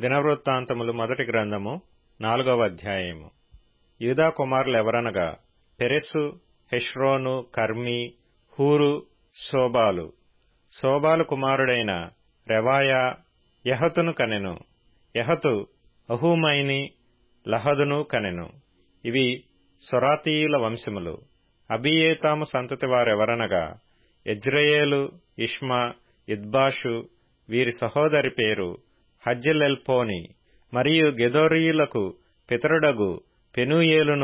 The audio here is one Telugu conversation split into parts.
దినవృత్తాంతములు మొదటి గ్రంథము నాలుగవ అధ్యాయము యూదా కుమారులెవరనగా పెరెస్సు హెష్రోను కర్మీ హూరు శోబాలు శోబాలు కుమారుడైన రెవాయా యహతును కనెను యహతు అహూమైని లహదును కనెను ఇవి సొరాతీయుల వంశములు అబియేతాము సంతతి వారెవరనగా ఎజ్రయేలు ఇష్మా ఇద్బాషు వీరి సహోదరి పేరు హజ్జెలెల్పోని మరియు గెదోరీయులకు పితరుడగు పెనూయేలును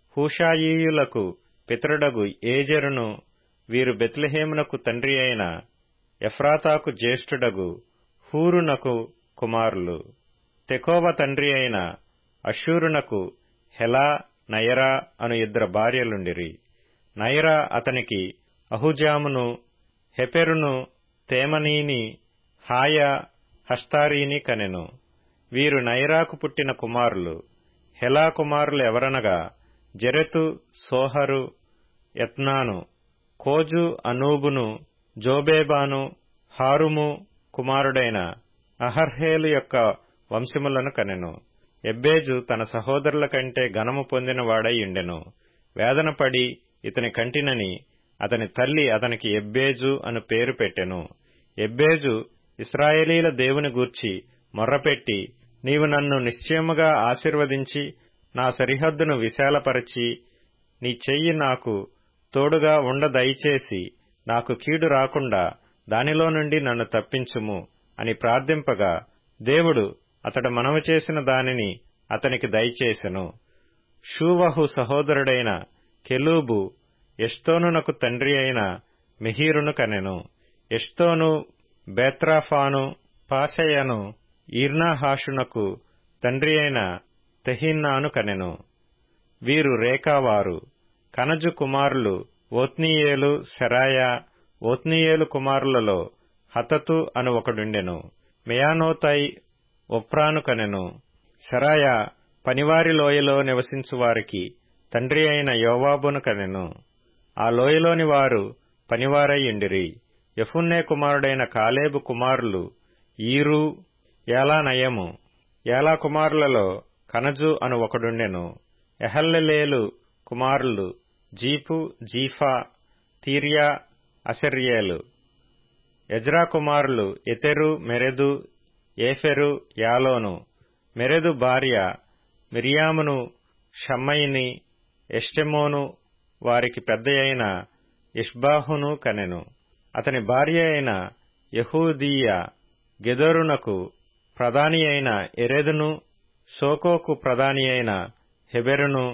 హూషాయీయులకు పితరుడగు ఏజెరును వీరు బెత్లెహేమునకు తండ్రి అయిన ఎఫ్రాతాకు జ్యేష్ఠుడగు హూరునకు కుమారులు తెకోవ తండ్రి అయిన అషూరునకు హెలా నయరా అను ఇద్దరు భార్యలుండిరి నయరా అతనికి అహుజామును హెపెరును తేమనీని హాయ హస్తారీని కనెను వీరు నైరాకు పుట్టిన కుమారులు హెలా కుమారులు ఎవరనగా జెరెతు సోహరు యత్నాను కోజు అనూబును జోబేబాను హారుము కుమారుడైన అహర్హేలు యొక్క వంశములను కనెను ఎబ్బేజు తన సహోదరుల కంటే ఘనము పొందినవాడై ఉండెను వేదనపడి ఇతని కంటినని అతని తల్లి అతనికి ఎబ్బేజు అను పేరు పెట్టెను ఎబ్బేజు ఇస్రాయేలీల దేవుని గూర్చి మొర్రపెట్టి నీవు నన్ను నిశ్చయముగా ఆశీర్వదించి నా సరిహద్దును విశాలపరచి నీ చెయ్యి నాకు తోడుగా ఉండ దయచేసి నాకు కీడు రాకుండా దానిలో నుండి నన్ను తప్పించుము అని ప్రార్థింపగా దేవుడు అతడు మనవి చేసిన దానిని అతనికి దయచేసెను షూవహు సహోదరుడైన కెలూబు ఎస్తోనునకు తండ్రి అయిన మెహీరును కనెను ఎస్తోను బేత్రాఫాను పాషయను ఈర్నాహాషునకు తండ్రి అయిన తెహిన్నాను కనెను వీరు రేఖావారు కనజు కుమారులు ఓత్నీయేలు సెరాయా ఓత్నీయేలు కుమారులలో హతతు అను ఒకడుండెను మెయానోతై ఒప్రాను కనెను సెరాయా పనివారి లోయలో నివసించువారికి తండ్రి అయిన యోవాబును కనెను ఆ లోయలోని వారు పనివారయ్యుండిరి యఫున్నే కుమారుడైన కాలేబు కుమారులు ఈరు ఏలా నయము ఏలా కుమారులలో కనజు అను ఒకడుండెను ఎహల్లెలేలు కుమారులు Ziph Ziphah Tiria Asareel Ezra కుమారులు Jether Mered Epher Jalon Mered భార్య మిరియామును షమ్మయిని ఎష్టెమోను వారికి పెద్దయైన ఇష్బాహును కనెను అతని భార్య అయిన యహూదీయ గెదోరునకు ప్రధాని అయిన ఎరెదును సోకోకు ప్రధాని అయిన హెబెరును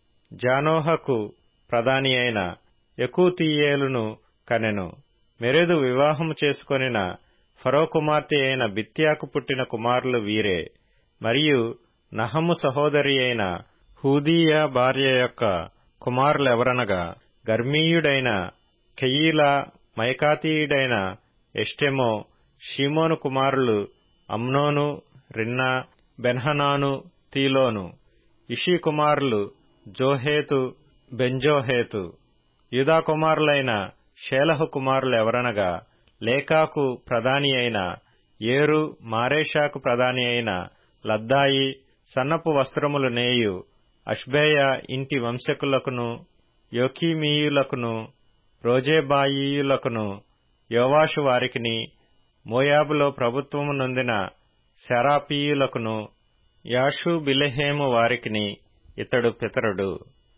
జానోహకు ప్రధాని అయిన యకూతీయేలును కనెను మెరెదు వివాహము చేసుకొనిన ఫరో కుమార్తె అయిన బిత్యాకు పుట్టిన కుమారులు వీరే మరియు నహము సహోదరి అయిన హూదీయ భార్య యొక్క కుమారులెవరనగా గర్మీయుడైన కెయీలా మైకాతీయుడైన ఎస్టెమో షీమోను కుమారులు అమ్నోను రిన్నా బెన్హనాను తీలోను ఇషీ కుమారులు జోహేతు బెంజోహేతు యుదా కుమారులైన షేలహు కుమారులెవరనగా లేకాకు ప్రధాని అయిన ఏరు మారేషాకు ప్రధాని అయిన లద్దాయి సన్నపు వస్త్రములు నేయు అష్బేయ ఇంటి వంశకులకును యోకీమీయులకును రోజేబాయీయులకును యోవాషు వారికిని మోయాబులో ప్రభుత్వము నొందిన శరాపీయులకును యాషు బిలెహేము వారికిని ఇతడు పితరుడు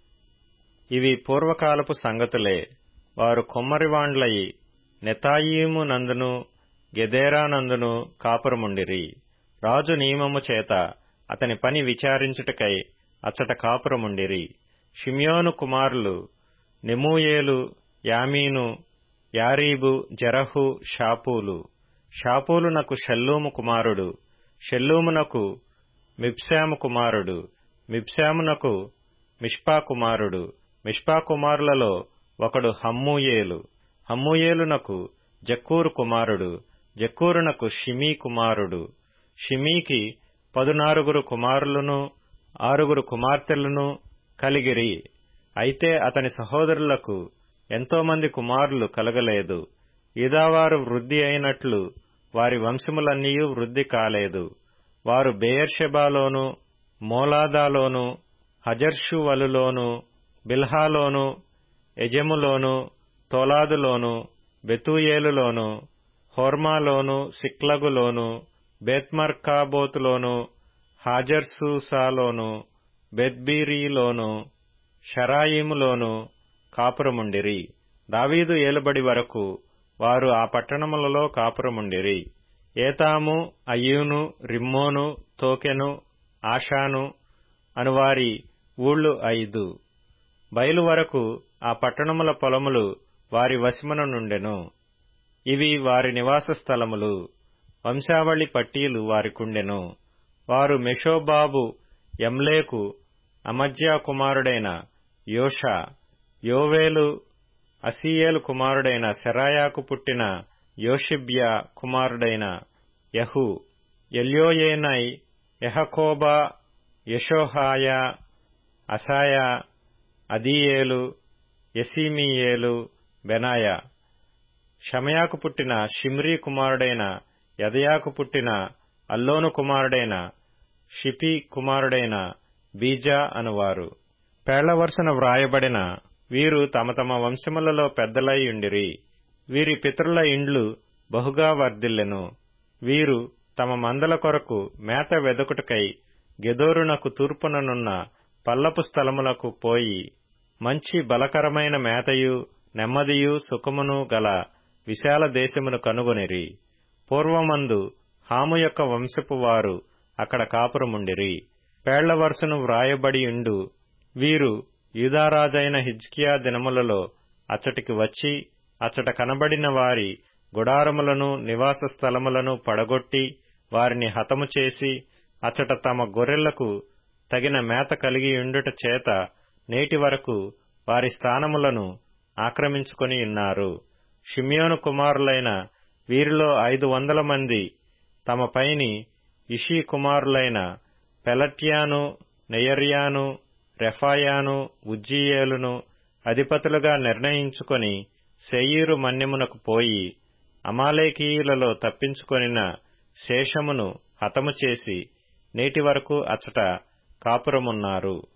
ఇవి పూర్వకాలపు సంగతులే వారు కొమ్మరివాండ్లయి నెతాయీము నందును గెదేరానందును కాపురముండిరి రాజు నియమము చేత అతని పని విచారించుటకై అచ్చట కాపురముండిరి షిమ్యోను కుమారులు నెమూయేలు యామీను యారీబు జరహు షాపూలు షాపూలునకు షల్లూము కుమారుడు షెల్లూమునకు మిబ్శాము కుమారుడు మిబ్శామునకు మిష్పా కుమారుడు మిష్పా కుమారులలో ఒకడు హమ్మూయేలు హమ్మూయేలునకు జక్కూరు కుమారుడు జక్కూరునకు షిమీ కుమారుడు షిమీకి పదునారుగురు కుమారులను ఆరుగురు కుమార్తెలను కలిగిరి అయితే అతని సహోదరులకు ఎంతోమంది కుమారులు కలగలేదు ఇదావారు వృద్ధి అయినట్లు వారి వంశములన్నీయూ వృద్ధి కాలేదు వారు బెయర్షెబాలోను మోలాదాలోను హజర్షువలులోను బిల్హాలోను ఎజెములోను తోలాదులోను బెతూయేలులోను హోర్మాలోను సిక్లగులోను బెత్మర్కాబోతులోను హాజర్సూసాలోను బెత్బీరీలోను షరాయిములోను కాపురముండిరి దావీదు ఏలుబడి వరకు వారు ఆ పట్టణములలో కాపురముండిరి ఏతాము అయ్యూను రిమ్మోను తోకెను ఆషాను అనువారి ఊళ్ళు ఐదు బయలు వరకు ఆ పట్టణముల పొలములు వారి వశమున నుండెను ఇవి వారి నివాస స్థలములు వంశావళి పట్టీలు వారికుండెను వారు మెషోబాబు ఎమ్లేకు అమజ్యా కుమారుడైన యోషా యోవేలు అసీయేలు కుమారుడైన సెరాయాకు పుట్టిన యోషిబ్యా కుమారుడైన యహు ఎల్యోయేనై యహకోబా యషోహాయ అసాయ అదీయేలు యసీమీయేలు బెనాయ షమయాకు పుట్టిన షిమ్రీ కుమారుడైన యదయాకు పుట్టిన అల్లోను కుమారుడైన షిపి కుమారుడైన బీజా అనువారు పేళ్లవరుసన వ్రాయబడిన వీరు తమ తమ వంశములలో పెద్దలై ఉండిరి వీరి పితరుల ఇండ్లు బహుగా వర్ధిల్లెను వీరు తమ మందల కొరకు మేత వెదకుటకై గెదోరునకు తూర్పుననున్న పల్లపు స్థలములకు పోయి మంచి బలకరమైన మేతయు నెమ్మదియు సుఖమును గల విశాల దేశమును కనుగొనిరి పూర్వమందు హాము యొక్క వంశపు వారు అక్కడ కాపురముండిరి పేళ్ల వరుసను వ్రాయబడియుండు వీరు యూదారాజైన హిజ్కియా దినములలో అచ్చటికి వచ్చి అచ్చట కనబడిన వారి గుడారములను నివాస స్థలములను పడగొట్టి వారిని హతము చేసి అచ్చట తమ గొర్రెలకు తగిన మేత కలిగియుండుట చేత నేటి వరకు వారి స్థానములను ఆక్రమించుకొని ఉన్నారు షిమ్యోను కుమారులైన వీరిలో ఐదు వందల మంది తమ పైని ఇషీ కుమారులైన పెలట్యాను నెయర్యాను రెఫాయాను ఉజ్జీయేలును అధిపతులుగా నిర్ణయించుకొని శేయీరు మన్యమునకు పోయి అమాలేకీయులలో తప్పించుకొనిన శేషమును హతము చేసి నేటి వరకు అచ్చట కాపురమున్నారు